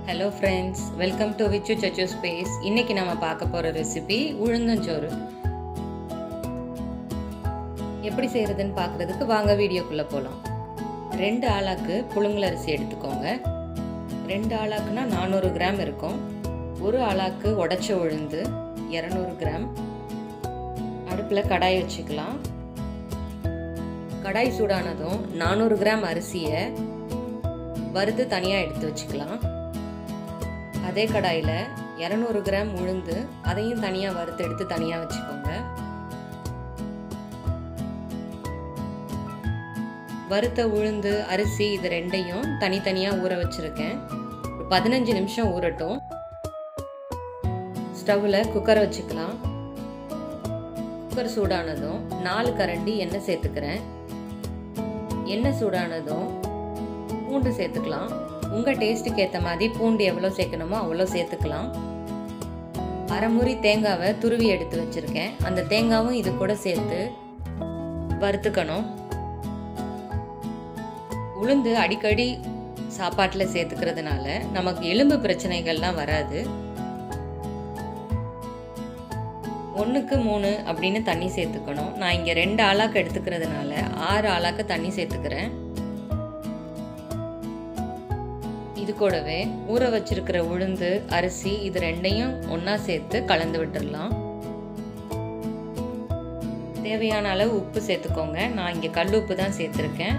hello friends welcome to Vichu Sachu space இன்னைக்கு நம்ம பார்க்க போகிற ரெசிபி உளுந்தஞ்சோறு எப்படி செய்கிறதுன்னு பார்க்குறதுக்கு வாங்க வீடியோக்குள்ளே போகலாம் ரெண்டு ஆளாக்கு புழுங்கல் அரிசி எடுத்துக்கோங்க ரெண்டு ஆளாக்குனா நானூறு கிராம் இருக்கும் ஒரு ஆளாக்கு உடச்ச உளுந்து இரநூறு கிராம் அடுப்பில் கடாய் வச்சுக்கலாம் கடாய் சூடானதும் நானூறு கிராம் அரிசியை வறுத்து தனியாக எடுத்து வச்சுக்கலாம் அதே கடாயில் இரநூறு கிராம் உளுந்து அதையும் தனியாக வறுத்து எடுத்து தனியாக வச்சுக்கோங்க வறுத்த உளுந்து அரிசி இது ரெண்டையும் தனித்தனியாக ஊற வச்சுருக்கேன் ஒரு பதினஞ்சு நிமிஷம் ஊறட்டும் ஸ்டவ்வில் குக்கரை வச்சுக்கலாம் குக்கர் சூடானதும் நாலு கரண்டி எண்ணெய் சேர்த்துக்கிறேன் எண்ணெய் சூடானதும் பூண்டு சேர்த்துக்கலாம் உங்கள் டேஸ்ட்டுக்கு ஏற்ற மாதிரி பூண்டு எவ்வளோ சேர்க்கணுமோ அவ்வளோ சேர்த்துக்கலாம் அரைமுறி தேங்காவை துருவி எடுத்து வச்சுருக்கேன் அந்த தேங்காவும் இது கூட சேர்த்து வறுத்துக்கணும் உளுந்து அடிக்கடி சாப்பாட்டில் சேர்த்துக்கிறதுனால நமக்கு எலும்பு பிரச்சனைகள்லாம் வராது ஒன்றுக்கு மூணு அப்படின்னு தண்ணி சேர்த்துக்கணும் நான் இங்கே ரெண்டு ஆளாக்கு எடுத்துக்கிறதுனால ஆறு ஆளாக்கு தண்ணி சேர்த்துக்கிறேன் இது கூடவே ஊற வச்சிருக்கிற உளுந்து அரிசி இது ரெண்டையும் ஒன்றா சேர்த்து கலந்து விட்டுடலாம் தேவையான அளவு உப்பு சேர்த்துக்கோங்க நான் இங்கே கல் உப்பு தான் சேர்த்துருக்கேன்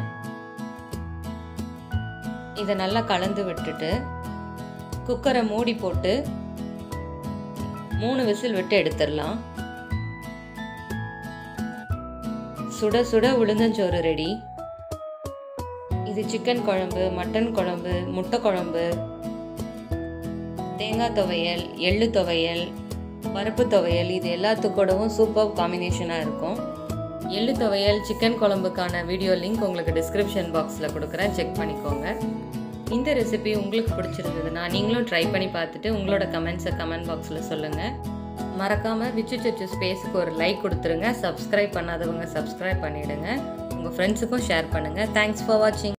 இதை நல்லா கலந்து விட்டுட்டு குக்கரை மூடி போட்டு மூணு விசில் விட்டு எடுத்துடலாம் சுட சுட உளுந்தஞ்சோறு ரெடி இது சிக்கன் குழம்பு மட்டன் குழம்பு முட்டை குழம்பு தேங்காய் துவையல் எள்ளு துவையல் பருப்பு துவையல் இது எல்லாத்துக்கூடவும் சூப்பர் காம்பினேஷனாக இருக்கும் எள்ளு துவையல் சிக்கன் குழம்புக்கான வீடியோ லிங்க் உங்களுக்கு டிஸ்கிரிப்ஷன் பாக்ஸில் கொடுக்குறேன் செக் பண்ணிக்கோங்க இந்த ரெசிபி உங்களுக்கு பிடிச்சிருந்ததுன்னா நீங்களும் ட்ரை பண்ணி பார்த்துட்டு உங்களோட கமெண்ட்ஸை கமெண்ட் பாக்ஸில் சொல்லுங்கள் மறக்காமல் விச்சு சச்சு ஸ்பேஸுக்கு ஒரு லைக் கொடுத்துருங்க சப்ஸ்கிரைப் பண்ணாதவங்க சப்ஸ்கிரைப் பண்ணிவிடுங்க உங்கள் ஃப்ரெண்ட்ஸுக்கும் ஷேர் பண்ணுங்கள் தேங்க்ஸ் ஃபார் வாட்சிங்